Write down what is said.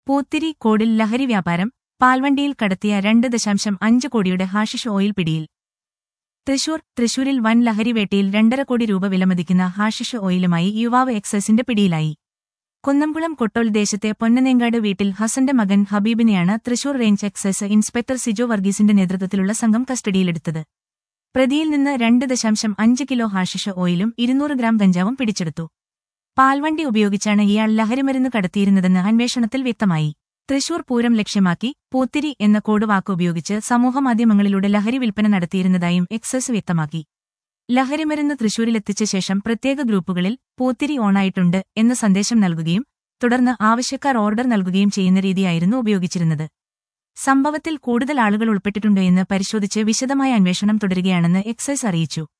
പൂത്തിരി കോടിൽ ലഹരി വ്യാപാരം പാൽവണ്ടിയിൽ കടത്തിയ രണ്ട് ദശാംശം അഞ്ച് കോടിയുടെ ഹാഷിഷ് ഓയിൽ പിടിയിൽ തൃശൂർ തൃശൂരിൽ വൻ ലഹരി വേട്ടയിൽ രണ്ടര കോടി രൂപ വിലമതിക്കുന്ന ഹാഷിഷ് ഓയിലുമായി യുവാവ് എക്സൈസിന്റെ പിടിയിലായി കുന്നംകുളം കൊട്ടോൽ ദേശത്തെ പൊന്നനേങ്കാട് വീട്ടിൽ ഹസന്റെ മകൻ ഹബീബിനെയാണ് Thrissur range excise inspector Sijo വർഗീസിന്റെ നേതൃത്വത്തിലുള്ള സംഘം കസ്റ്റഡിയിലെടുത്തത് പ്രതിയിൽ നിന്ന് രണ്ട് ദശാംശം അഞ്ച് കിലോ ഹാഷിഷ് ഓയിലും ഇരുന്നൂറ് ഗ്രാം ഗഞ്ചാവും പിടിച്ചെടുത്തു പാൽവണ്ടി ഉപയോഗിച്ചാണ് ഇയാൾ ലഹരിമരുന്ന് കടത്തിയിരുന്നതെന്ന് അന്വേഷണത്തിൽ വ്യക്തമായി തൃശൂർ പൂരം ലക്ഷ്യമാക്കി പൂത്തിരി എന്ന കോഡ് വാക്ക് ഉപയോഗിച്ച് സമൂഹമാധ്യമങ്ങളിലൂടെ ലഹരി വിൽപ്പന നടത്തിയിരുന്നതായും എക്സൈസ് വ്യക്തമാക്കി ലഹരിമരുന്ന് തൃശൂരിലെത്തിച്ച ശേഷം പ്രത്യേക ഗ്രൂപ്പുകളിൽ പൂത്തിരി ഓണായിട്ടുണ്ട് എന്ന സന്ദേശം നൽകുകയും തുടർന്ന് ആവശ്യക്കാർ ഓർഡർ നൽകുകയും ചെയ്യുന്ന രീതിയായിരുന്നു ഉപയോഗിച്ചിരുന്നത് സംഭവത്തിൽ കൂടുതൽ ആളുകൾ ഉൾപ്പെട്ടിട്ടുണ്ടോ എന്ന് പരിശോധിച്ച് വിശദമായ അന്വേഷണം തുടരുകയാണെന്ന് എക്സൈസ് അറിയിച്ചു